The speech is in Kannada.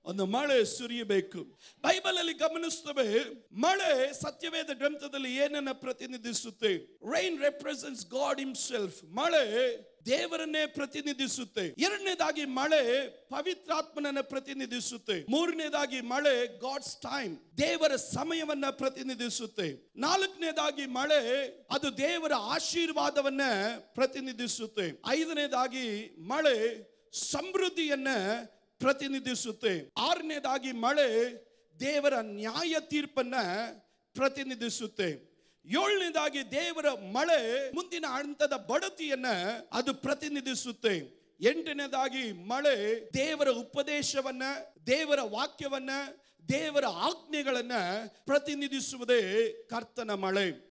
ಒಂದು ಮಳೆ ಸುರಿಯಬೇಕು ಬೈಬಲ್ ಅಲ್ಲಿ ಗಮನಿಸ್ತವೆ ಮಳೆ ಸತ್ಯವೇದ ಗ್ರಂಥದಲ್ಲಿ ಏನನ್ನ ಪ್ರತಿನಿಧಿಸುತ್ತೆ ರೈನ್ ರೆಪ್ರೆಸೆಂಟ್ಸ್ ಗಾಡ್ ಹಿಮ್ಸೆಲ್ಫ್ ಮಳೆ ದೇವರನ್ನೇ ಪ್ರತಿನಿಧಿಸುತ್ತೆ ಎರಡನೇದಾಗಿ ಮಳೆ ಪವಿತ್ರಾತ್ಮನನ್ನ ಪ್ರತಿನಿಧಿಸುತ್ತೆ ಮೂರನೇದಾಗಿ ಮಳೆ ಗಾಡ್ಸ್ ಟೈಮ್ ದೇವರ ಸಮಯವನ್ನ ಪ್ರತಿನಿಧಿಸುತ್ತೆ ನಾಲ್ಕನೇದಾಗಿ ಮಳೆ ಅದು ದೇವರ ಆಶೀರ್ವಾದವನ್ನ ಪ್ರತಿನಿಧಿಸುತ್ತೆ ಐದನೇದಾಗಿ ಮಳೆ ಸಮೃದ್ಧಿಯನ್ನ ಪ್ರತಿನಿಧಿಸುತ್ತೆ ಆರನೇದಾಗಿ ಮಳೆ ದೇವರ ನ್ಯಾಯ ತೀರ್ಪನ್ನ ಪ್ರತಿನಿಧಿಸುತ್ತೆ ಏಳನೇದಾಗಿ ದೇವರ ಮಳೆ ಮುಂದಿನ ಹಂತದ ಬಡತಿಯನ್ನ ಅದು ಪ್ರತಿನಿಧಿಸುತ್ತೆ ಎಂಟನೇದಾಗಿ ಮಳೆ ದೇವರ ಉಪದೇಶವನ್ನ ದೇವರ ವಾಕ್ಯವನ್ನ ದೇವರ ಆಜ್ಞೆಗಳನ್ನ ಪ್ರತಿನಿಧಿಸುವುದೇ ಕರ್ತನ ಮಳೆ